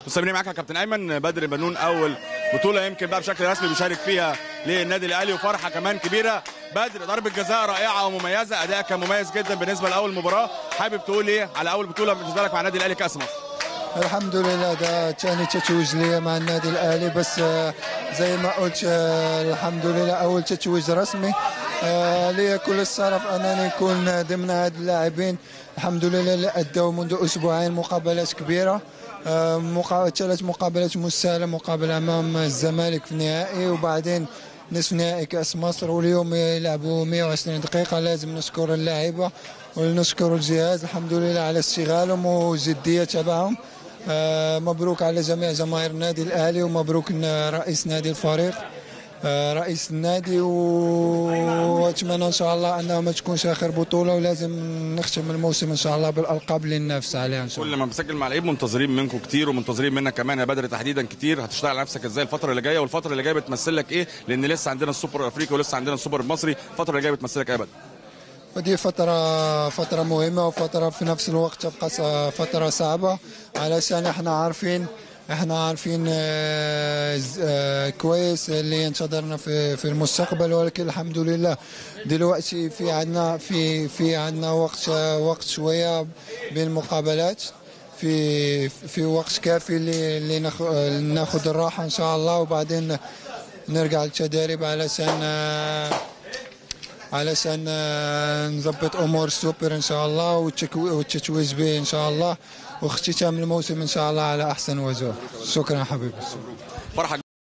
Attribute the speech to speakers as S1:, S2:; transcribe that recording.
S1: مستمرين معاك يا كابتن ايمن بدر بنون اول بطوله يمكن بقى بشكل رسمي بيشارك فيها للنادي الاهلي وفرحه كمان كبيره بدر ضربه جزاء رائعه ومميزه اداء كان مميز جدا بالنسبه لاول مباراه حابب تقول ايه على اول بطوله بالنسبه لك مع النادي الاهلي كاس مصر
S2: الحمد لله ده ثاني تتويج ليا مع النادي الاهلي بس آه، زي ما قلت آه، الحمد لله اول تتويج رسمي آه، ليا كل الشرف انني نكون ضمن هاد اللاعبين الحمد لله اللي ادوا منذ اسبوعين مقابلات كبيره آه، مقا- ثلاث مقابلات مستاهله مقابله امام الزمالك في النهائي وبعدين نصف نهائي كاس مصر واليوم يلعبوا 120 دقيقه لازم نشكر اللاعيبه ونشكر الجهاز الحمد لله على استغلالهم والجديه تبعهم آه، مبروك على جميع جماهير النادي الاهلي ومبروك ن- رئيس نادي الفريق آه، رئيس النادي و- واتمنى ان شاء الله انها ما تكونش اخر بطوله ولازم نختم الموسم ان شاء الله بالالقاب اللي ننافس عليها ان شاء الله
S1: كل ما بسجل مع لعيب منتظرين منكم كتير ومنتظرين منك كمان يا بدر تحديدا كتير هتشتغل على نفسك ازاي الفتره اللي جايه والفتره اللي جايه بتمثل لك ايه لان لسه عندنا السوبر الافريقي ولسه عندنا السوبر المصري الفتره اللي جايه بتمثل لك ايه يا بدر
S2: ودي فترة فترة مهمة وفترة في نفس الوقت تبقى ص- فترة صعبة علشان احنا عارفين احنا عارفين آه، ز- آه، كويس اللي ينتظرنا في في المستقبل ولكن الحمد لله دلوقتي في عندنا في في عندنا وقت آه، وقت شوية بين المقابلات في في وقت كافي اللي اللي ناخ- آه، ناخذ الراحة ان شاء الله وبعدين نرجع للتدريب علشان آه، علشان آه، نظبط امور السوبر ان شاء الله والتكو- والتتويج به ان شاء الله واختتام الموسم ان شاء الله على احسن وجه شكرا حبيبي
S1: فرحه